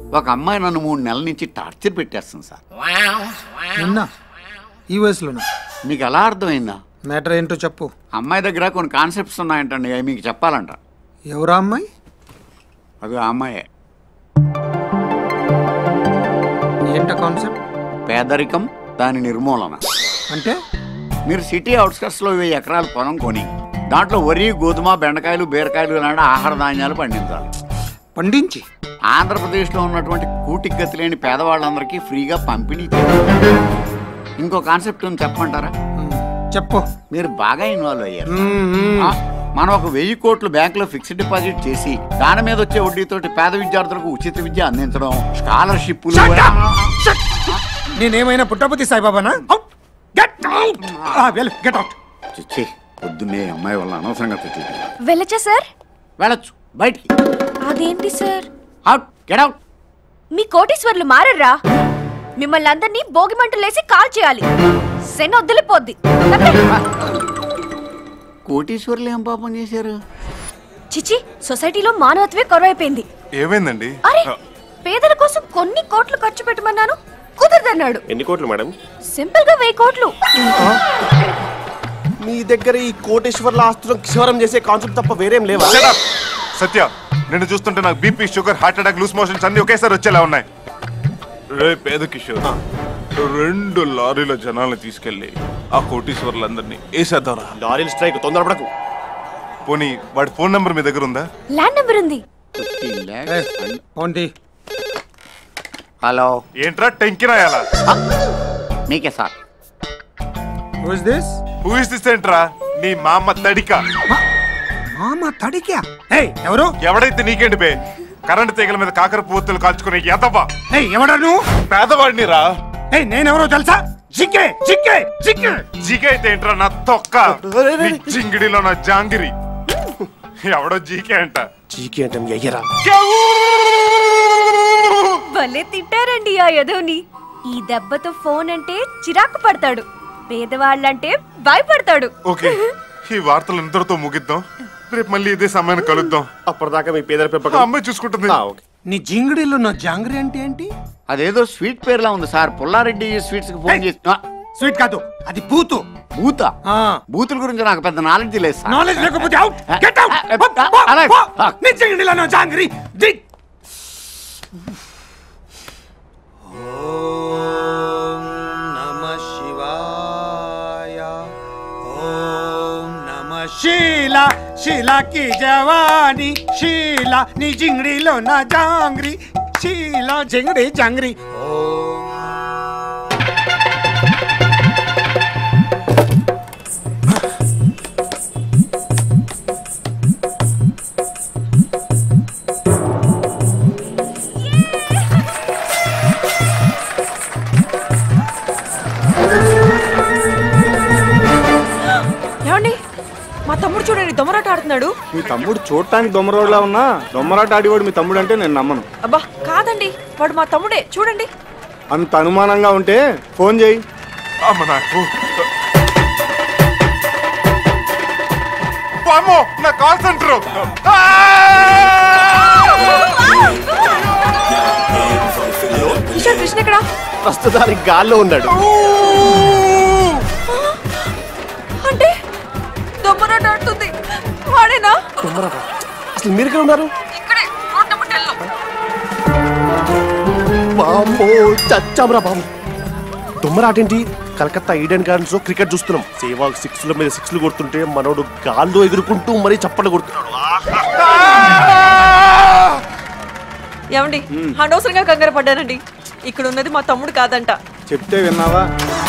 ఒక అమ్మాయి నన్ను మూడు నెలల నుంచి టార్చర్ పెట్టేస్తుంది సార్ నిన్న ఈ వయసులోనా మీకు ఎలా అర్థమైందా మ్యాటర్ ఏంటో చెప్పు అమ్మాయి దగ్గర కొన్ని కాన్సెప్ట్స్ ఉన్నాయంటండి అవి మీకు చెప్పాలంట ఎవరా అమ్మాయి అది ఆ అమ్మాయే ఏంట కాన్సెప్ట్ పేదరికం దాని నిర్మూలన అంటే మీరు సిటీ అవుట్స్కట్స్లో వెయ్యి ఎకరాల పొలం కొని దాంట్లో వరి గోధుమ బెండకాయలు బీరకాయలు ఇలాంటి ఆహార ధాన్యాలు పండించాలి పండించి ఆంధ్రప్రదేశ్లో ఉన్నటువంటి కూటికి గతి లేని పేదవాళ్ళందరికీ ఫ్రీగా పంపిణీ చేయాలి ఇంకో కాన్సెప్ట్ ఉంది చెప్పమంటారా మ్మ్. చెప్పు మీరు బాగా ఇన్వాల్వ్ అయ్యారు మ్మ్, మ్మ్. ఆ, మనం ఒక వెయ్యి కోట్లు బ్యాంకులో ఫిక్స్డ్ డిపాజిట్ చేసి దాని మీద వచ్చే వడ్డీతోటి పేద విద్యార్థులకు ఉచిత విద్య అందించడం స్కాలర్షిప్లు Shut up! Shut! నేనేమైనా పుట్టపతి సాయిబాబానా get out well get out చిచ్చి పొద్దున్నే ఈ అమ్మాయి వల్ల అనవసరంగా తిట్లు వెళ్ళచ్చా సార్ వెళ్ళొచ్చు బయటికి అదేంటి సార్ అవుట్ గెట్ అవుట్ మీ కోటీశ్వర్లు మారర్రా మిమ్మల్ని అందరినీ భోగి మంటలేసి కాల్ చేయాలి శని వదిలిపోద్ది తప్పే. కోటీశ్వర్లు ఏం పాపం చేశారు చిచి సొసైటీలో మానవత్వే కరువైపోయింది ఏమైందండి అరే పేదల కోసం కొన్ని కోట్లు ఖర్చు పెట్టమన్నాను కుదరదన్నాడు ఎన్ని కోట్లు మేడం సింపుల్ గా వెయ్యి కోట్లు మీ దగ్గర ఈ కోటేశ్వర్ల ఆస్తులను క్షవరం చేసే కాన్సెప్ట్ తప్ప వేరేం లేవా Shut up! సత్య నిన్ను చూస్తుంటే నాకు BP sugar heart attack loose motions అన్ని ఒకేసారి వచ్చేలా ఉన్నాయి రే పేద కిషోర్ రెండు లారీల జనాల్ని తీసుకెళ్లి ఆ కోటీశ్వర్లందరినీ వేసేద్దాంరా లారీల స్ట్రైక్ తొందరపడకు పోనీ వాడి ఫోన్ నంబర్ మీ దగ్గర ఉందా ల్యాండ్ నెంబర్ ఉంది ఓన్టీ హలో ఏంట్రా టెంకినాయాలా మీకే sir who's this who is this ఏంట్రా నీ మా అమ్మ తడిక మామ తడికా ఏయ్ ఎవరు ఎవడైతే నీకేంటి బే కరెంట్ తీగల మీద కాకర పూతులు కాల్చుకునే ఎదవా ఏయ్ ఎవడా నువ్వు పేదవాడిని రా ఏయ్ నేనెవరో తెలుసా జిక్కే జిక్కే జిక్కే జీకే అయితే ఏంట్రా నా తొక్క నీ జింగిడిలో నా జాంగిరి ఎవడో జీకే అంట చీకి అంటే మీ అయ్యరా భలే తిట్టారండి ఆ యదవ్ని ఈ దెబ్బతో ఫోన్ అంటే చిరాకు పడతాడు పేదవాళ్ళంటే భయపడతాడు ఓకే ఈ వార్తలు ఇంతటితో ముగిద్దాం రేపు మళ్ళీ ఇదే సమయాన్ని కలుద్దాం అప్పటిదాకా మీ పేదల ఆ పెంపకం అమ్మాయి చూసుకుంటుంది ఆ, ఓకే నీ జింగిడిలో నా జాంగ్రీ అంటే ఏంటి అదేదో స్వీట్ పేరులా ఉంది సార్ పుల్లారెడ్డి స్వీట్స్ కి ఫోన్ చేసి ఆ, స్వీట్ కాదు అది పూతు బూత ఆ. బూతుల గురించి నాకు పెద్ద నాలెడ్జ్ లేదు సార్ నాలెడ్జ్ లేకపోతే అవుట్ గెట్ ఆ, ఆ, ఆ, అలాగే. ఆ. అవుట్ నీ జింగిడిలో నా జాంగ్రీ జిక్ ఓం నమ శివాయ ఓం నమ శీల శీల కి జవాని శీల నీ జింగిడిలో నా జాంగ్రీ శీల జింగిడి జాంగ్రీ ఓం ఏమండి మా తమ్ముడు చూడండి దొమరాట ఆడుతున్నాడు మీ తమ్ముడు చూడటానికి దొమ్మరోడ్లా ఉన్నా దొమ్మరాట ఆడివాడు మీ తమ్ముడు అంటే నేను నమ్మను అబ్బా కాదండి వాడు మా తమ్ముడే చూడండి అంత అనుమానంగా ఉంటే ఫోన్ చేయి అమ్మ నాకు వామ్మో, నా కాల్ సెంటర్ కిషోర్ కృష్ణ ఎక్కడ ప్రస్తుతానికి గాల్లో ఉన్నాడు అంటే దొమ్మరాట ఆడుతుంది వాడేనా అసలు మీరు ఇక్కడ ఉన్నారు ఇక్కడే రోడ్ నెంబర్ 10 లో. బామ్మో చచ్చామరా బాబు దుమ్మరాటేంటి కలకత్తా ఈడెన్ గార్డెన్స్ లో క్రికెట్ చూస్తున్నాం సేవాగ్ సిక్స్ ల మీద సిక్స్ కొడుతుంటే మనోడు గాల్లో ఎగురుకుంటూ మరీ చప్పట్లు కొడుతున్నాడు ఏమండి అనవసరంగా కంగారు పడ్డానండి ఇక్కడ ఉన్నది మా తమ్ముడు కాదంట చెప్తే విన్నావా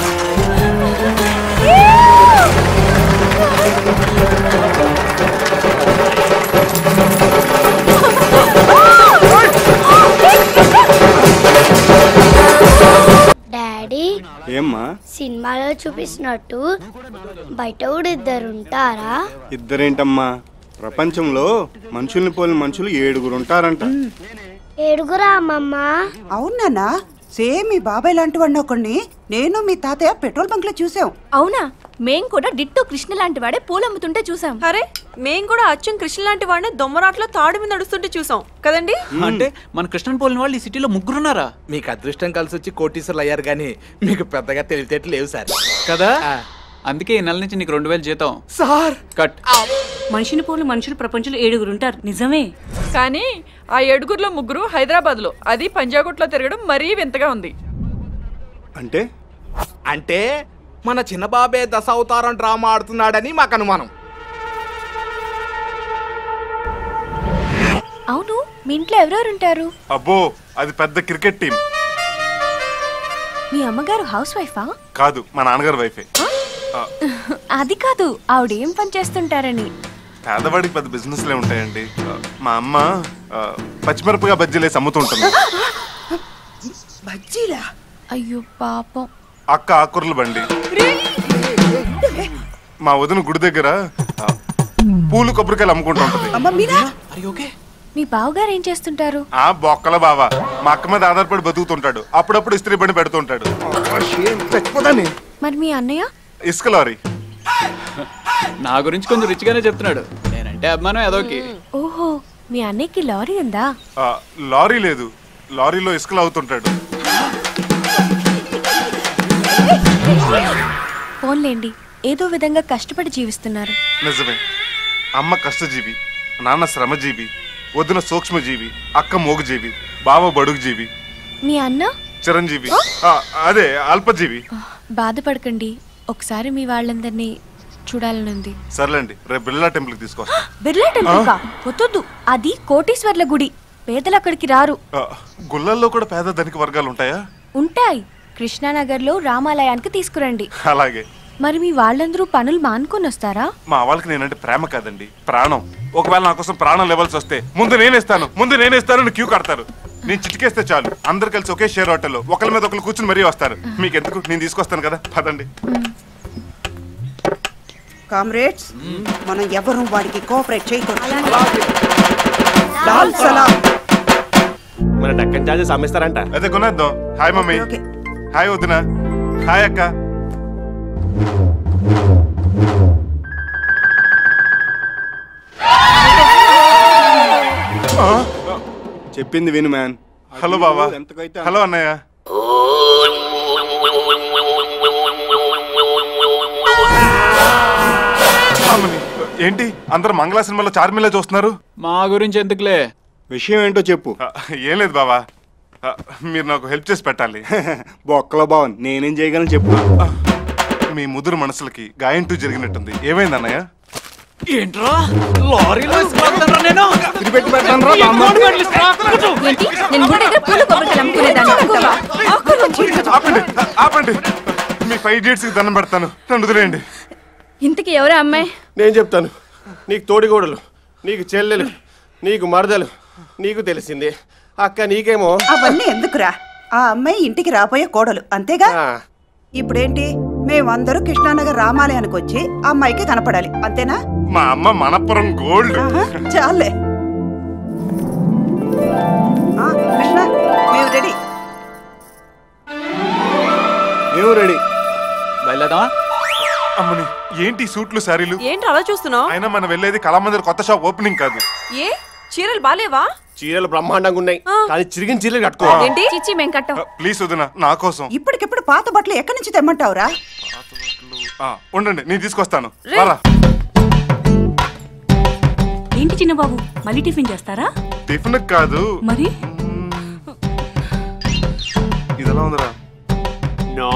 డాడీ ఏమ్మా సినిమాలో చూపిస్తున్నట్టు బయట కూడా ఇద్దరు ఉంటారా ఇద్దరేంటమ్మా ప్రపంచంలో మనుషుల్ని పోలిన మనుషులు ఏడుగురు ఉంటారంట ఏడుగురా అమ్మమ్మ అవునా సేమ్ మీ బాబాయ్ లాంటి వాడిని ఒకడిని నేను మీ తాతయ్య పెట్రోల్ బంక్ లో చూసాం అవునా మేం కూడా డిట్టో కృష్ణ లాంటి వాడే పూలు అమ్ముతుంటే చూసాం అరే మేం కూడా అచ్చం కృష్ణ లాంటి వాడిని దొమ్మరాట్లో తాడు మీద నడుస్తుంటే చూసాం కదండి అంటే మన కృష్ణన్ పోలిన వాళ్ళు ఈ సిటీలో ముగ్గురున్నారా మీకు అదృష్టం కలిసి వచ్చి కోటీశ్వరులు అయ్యారు కానీ మీకు పెద్దగా తెలివితేటలు లేవు సార్ కదా అందుకే ఈ నెల నుంచి నీకు రెండు వేలు జీతం సార్ కట్ మనిషిని పోలు మనుషులు ప్రపంచంలో ఏడుగురు ఉంటారు నిజమే కానీ ఆ ఏడుగురులో ముగ్గురు హైదరాబాద్ లో అది పంజాగుట్లో తిరగడం మరీ వింతగా ఉంది అంటే అంటే మన చిన్న బాబే దశ అవతారం డ్రామా ఆడుతున్నాడని మాకు అనుమానం అవును మీ ఇంట్లో ఎవరెవరు ఉంటారు అబ్బో అది పెద్ద క్రికెట్ టీం మీ అమ్మగారు హౌస్ వైఫా కాదు మా నాన్నగారు వైఫే ఆ, అది కాదు ఆవిడ ఏం పని చేస్తుంటారని పేదవాడికి పెద్ద బిజినెస్లే ఉంటాయండి ఆ, మా అమ్మ ఆ, పచ్చిమిరపగా బజ్జీలేసి అమ్ముతుంటుంది బజ్జీలా అయ్యో పాపం అక్క ఆకుర్ల బండి మా వదిన గుడి దగ్గర ఆ, పూలు కొబ్బరికాయలు అమ్ముకుంటూ ఉంటది అమ్మ మీరా మీ బావగారు ఏం చేస్తుంటారు ఆ బొక్కల బావ మా అక్క మీద ఆధారపడి బతుకుతుంటాడు అప్పుడప్పుడు ఇస్త్రీ బండి పెడుతుంటాడు చచ్చిపోతాను మరి మీ అన్నయ్య ఇసుక లారీ నా గురించి కొంచెం రిచ్గానే చెప్తున్నాడు నేనంటే అభిమానం ఏదోకి ఓహో మీ అన్నయ్యకి లారీ ఉందా ఆ, లారీ లేదు లారీలో ఇసుకలు అవుతుంటాడు ఫోన్లేండి ఏదో విధంగా కష్టపడి జీవిస్తున్నారు నిజమే అమ్మ కష్టజీవి నాన్న శ్రమజీవి వదిన సూక్ష్మజీవి అక్క మోగుజీవి బావ బడుగుజీవి మీ అన్న చిరంజీవి ఆ, అదే అల్పజీవి బాధపడకండి ఒకసారి మీ వాళ్ళందరినీ చూడాలనుంది సర్లేండి రేపు బిర్లా టెంపుల్కి తీసుకొస్తా బిర్లా టెంపుల్ కా వద్దొద్దు అది కోటీశ్వర్ల గుడి పేదలు అక్కడికి రారు ఆ, గుళ్ళల్లో కూడా పేద ధనిక వర్గాలు ఉంటాయా ఉంటాయి కృష్ణానగర్లో రామాలయానికి తీసుకురండి అలాగే మరి మీ వాళ్ళందరూ పనులు మానుకొని వస్తారా మా వాళ్ళకి నేనంటే ప్రేమ కాదండి ప్రాణం ఒకవేళ నా కోసం ప్రాణం లెవెల్స్ వస్తే ముందు నేనేస్తాను ముందు నేనేస్తాను అని క్యూ కడతారు నేను చిటికేస్తే చాలు అందరు కలిసి ఒకే షేర్ హోటల్లో ఒకరి మీద ఒకరు కూర్చుని మరీ వస్తారు మీకు ఎందుకు నేను తీసుకొస్తాను కదా పదండి కామ్రేడ్స్ మనం ఎవరు వాడికి కోఆపరేట్ చేయకూడదు లాల్ సలాం మన డక్కన్ చార్జెస్ అమ్మేస్తారంట అదే కొనేద్దాం హాయ్ మమ్మీ ఓకే హాయ్ వదిన హాయ్ అక్క చెప్పింది విను మ్యాన్ హలో బాబా ఎంతకైతే హలో అన్నయ్య అమ్మని, ఏంటి అందరు మంగళ సినిమాలో చార్మిలా చూస్తున్నారు మా గురించి ఎందుకులే విషయం ఏంటో చెప్పు ఆ, ఏం లేదు బాబా ఆ, మీరు నాకు హెల్ప్ చేసి పెట్టాలి బొక్కలో బావన్ నేనేం చేయగలను చెప్పు మీ ముదురు మనసులకి గాయంటూ జరిగినట్టుంది ఏమైంది అన్నయ్య ఏంట్రా లారీలో ఇసుకెళ్తానురా నేను పెట్టి పెడతాను రా బామ్మ. ఏంటి నేను గుడి దగ్గర పూలు కొబ్బరికాయలు అమ్ముకునేదాన్ని ఆపండి ఆపండి మీ ఫైవ్ డేట్స్ కి దండం పెడతాను నన్ను వదిలేయండి ఇంతకి ఎవరా అమ్మాయి నేను చెప్తాను నీకు తోడిగోడలు నీకు చెల్లెలు నీకు మరదలు నీకు తెలిసింది అక్క నీకేమో అవన్నీ ఎందుకురా ఆ అమ్మాయి ఇంటికి రాబోయే కోడలు అంతేగా ఆ, ఇప్పుడేంటి మేమందరూ కృష్ణానగర్ రామాలయానికి వచ్చి ఆ అమ్మాయికి కనపడాలి అంతేనా మా అమ్మ మనపురం గోల్డ్ ఆహా, చాలే ఆ, కృష్ణ మేము రెడీ మేము రెడీ బయలుదేరదామా అమ్మని ఏంటి ఈ సూట్లు శారీలు ఏంటి అలా చూస్తున్నావు అయినా మనం వెళ్ళేది కళామందిర్ కొత్త షాప్ ఓపెనింగ్ కాదు ఏ చీరలు బాలేవా చీరలు బ్రహ్మాండంగా ఉన్నాయి ఆ. కానీ చిరిగిన చీరలు కట్టుకో ఏంటి చిచ్చి మేము కట్టం ప్లీజ్ వదిన నా కోసం ఇప్పటికిప్పుడు పాత బట్టలు ఎక్కడి నుంచి తెమ్మంటావురా ఆ, ఉండండి నేను తీసుకొస్తాను రే. రారా ఏంటి చిన్న బాబు మళ్ళీ టిఫిన్ చేస్తారా టిఫిన్ కాదు మరి ఇది ఎలా ఉందిరా నో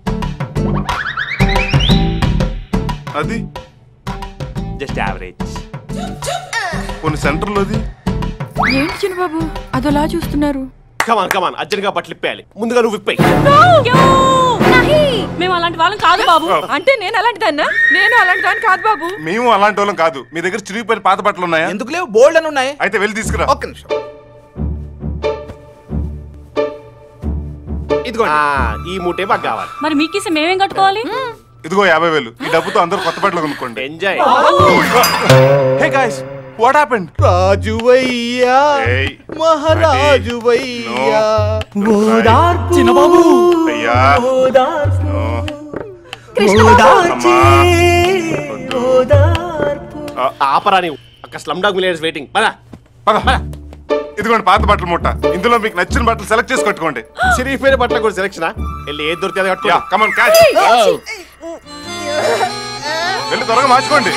అది జస్ట్ యావరేజ్ కొన్ని సెంటర్లోది ఏంటి చిన్నబాబు అదలా చూస్తున్నారు కమాన్ కమాన్ అర్జెంట్గా బట్టలు ఇప్పేయాలి ముందుగా నువ్వు ఇప్పేయి మేము అలాంటి వాళ్ళం కాదు బాబు అంటే నేను అలాంటి దాన్నా నేను అలాంటి దాన్ని కాదు బాబు మేము అలాంటి వాళ్ళం కాదు మీ దగ్గర చిరిగిపోయిన పాత బట్టలు ఉన్నాయా ఎందుకు లేవు బోల్డ్ అని ఉన్నాయి అయితే వెళ్ళి తీసుకురా ఒక్క నిమిషం ఇదిగోండి ఆ, ఈ మూటే మాకు కావాలి మరి మీకేసి మేమేం కట్టుకోవాలి ఇదిగో యాభై వేలు ఈ డబ్బుతో అందరూ కొత్త బట్టలు కొనుక్కోండి enjoy hey guys what happened రాజువయ్యా ఏయ్, మహారాజువయ్యా No. ఓదార్పు చిన్నబాబు. అయ్యా. ఓదార్పు ఓదార్చే, ఓదార్పు ఆపరా నీవు అక్కడ స్లమ్ డాగ్ మిలియర్స్ వెయిటింగ్ పదా పద ఇదిగోండి పాత బట్టల మూట ఇందులో మీకు నచ్చిన బట్టలు సెలెక్ట్ చేసి కట్టుకోండి చిరిగిపోయిన బట్టల కూడా సెలక్షన్ వెళ్ళి ఏది దొరికితే అది యా కట్టుకో కమన్ క్యాచ్ వెళ్ళి త్వరగా మార్చుకోండి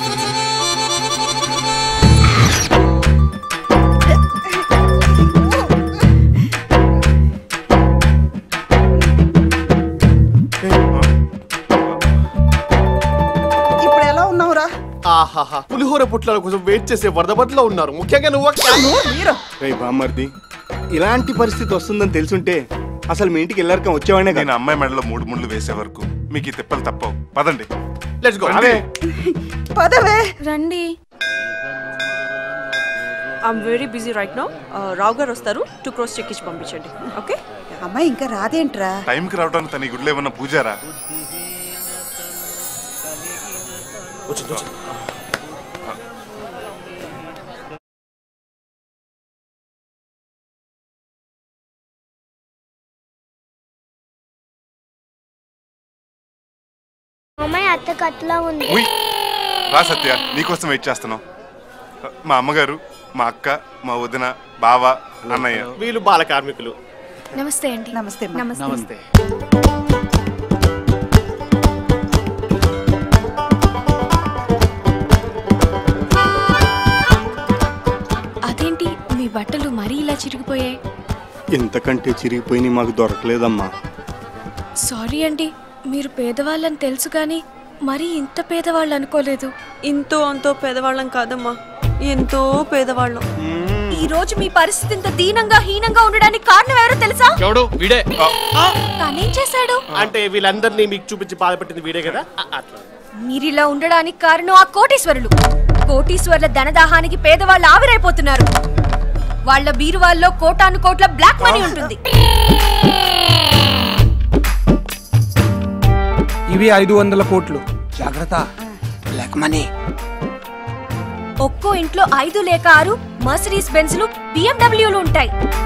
ఇప్పుడు ఎలా ఉన్నావురా ఆహాహా పులిహోర పుట్ల కోసం వెయిట్ చేసే వరద బట్టలో ఉన్నారు ముఖ్యంగా నువ్వు అక్క. మీరు రే బామ్మర్ది ఇలాంటి పరిస్థితి వస్తుందని తెలుసుంటే అసలు మీ ఇంటికి వెళ్ళారకం వచ్చేవాడినే నేను అమ్మాయి మెడలో మూడు ముళ్ళు వేసే వరకు మీకు ఈ తిప్పలు తప్పవు పదండి లెట్స్ గో రండి. పదవే రండి I'm very busy right no Rao garu వస్తారు టూ క్రోస్ చెక్ ఇచ్చి పంపించండి ఓకే అమ్మాయి ఇంకా రాదేంట్రా టైంకి రావడానికి తన ఈ గుడిలో ఏమన్నా పూజారా వచ్చింది వచ్చింది అమ్మాయి అత్త కట్లా ఉంది ఉయ్. రా సత్య నీకోసం వెయిట్ చేస్తున్నాం మా అమ్మగారు మా అక్క మా వదిన బావ అన్నయ్య వీళ్ళు బాల కార్మికులు నమస్తే అండి నమస్తే అమ్మా. నమస్తే నమస్తే అదేంటి మీ బట్టలు మరీ ఇలా చిరిగిపోయాయి ఎంతకంటే చిరిగిపోయి మాకు దొరకలేదమ్మా సారీ అండి మీరు పేదవాళ్ళని తెలుసు కానీ మరీ ఇంత పేదవాళ్ళు అనుకోలేదు ఇంతో అంతో పేదవాళ్ళం కాదమ్మా ఎంతో పేదవాళ్ళం ఈ రోజు మీ పరిస్థితి ఇంత దీనంగా హీనంగా ఉండడానికి కారణం ఎవరో తెలుసా ఎవడు వీడే తనేం చేశాడు అంటే వీళ్ళందరినీ మీకు చూపించి బాధపెట్టింది వీడే కదా అ- అట్లా మీరిలా ఉండడానికి కారణం ఆ కోటీశ్వరులు కోటీశ్వరుల ధనదాహానికి పేదవాళ్ళు ఆవిరైపోతున్నారు వాళ్ళ బీరువాల్లో కోటాను కోట్ల బ్లాక్ మనీ ఉంటుంది ఇవి ఐదు వందల కోట్లు జాగ్రత్త బ్లాక్ మనీ ఒక్కో ఇంట్లో ఐదు లేక ఆరు మర్సిడీస్ బెంజ్లు బిఎండబ్ల్యూలు ఉంటాయి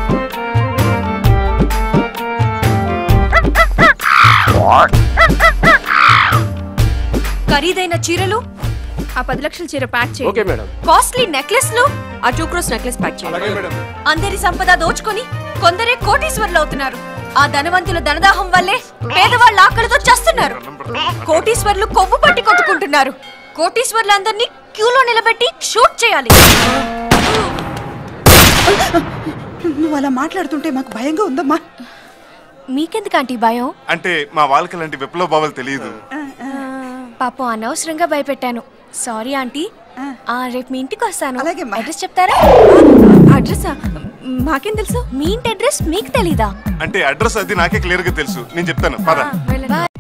ఖరీదైన చీరలు ఆ పది లక్షల చీర ప్యాక్ ఓకే చేయండి మేడం కాస్ట్లీ నెక్లెస్లు ఆ టూ క్రోస్ నెక్లెస్ ప్యాక్ చేయండి అందరి సంపద దోచుకొని కొందరే కోటీశ్వరులు అవుతున్నారు ఆ ధనవంతుల ధనదాహం వల్లే పేదవాళ్ళు ఆకలితో చస్తున్నారు కోటీశ్వరులు కొవ్వు పట్టి కొట్టుకుంటున్నారు కోటీశ్వరులందరినీ క్యూలో నిలబెట్టి షూట్ చేయాలి నువ్వు అలా మాట్లాడుతుంటే మాకు భయంగా ఉందమ్మా మీకెందుకు ఆంటీ భయం అంటే మా వాళ్ళకి ఇలాంటి విప్లవ భావాలు తెలియదు పాపం అనవసరంగా భయపెట్టాను సారీ ఆంటీ ఆ రేపు మీ ఇంటికి వస్తాను అలాగేమ్మా. అడ్రస్ చెప్తారా అడ్రస్ మాకేం తెలుసు మీ ఇంటి అడ్రస్ మీకు తెలీదా అంటే అడ్రస్ అది నాకే క్లియర్ గా తెలుసు నేను చెప్తాను పద బాయ్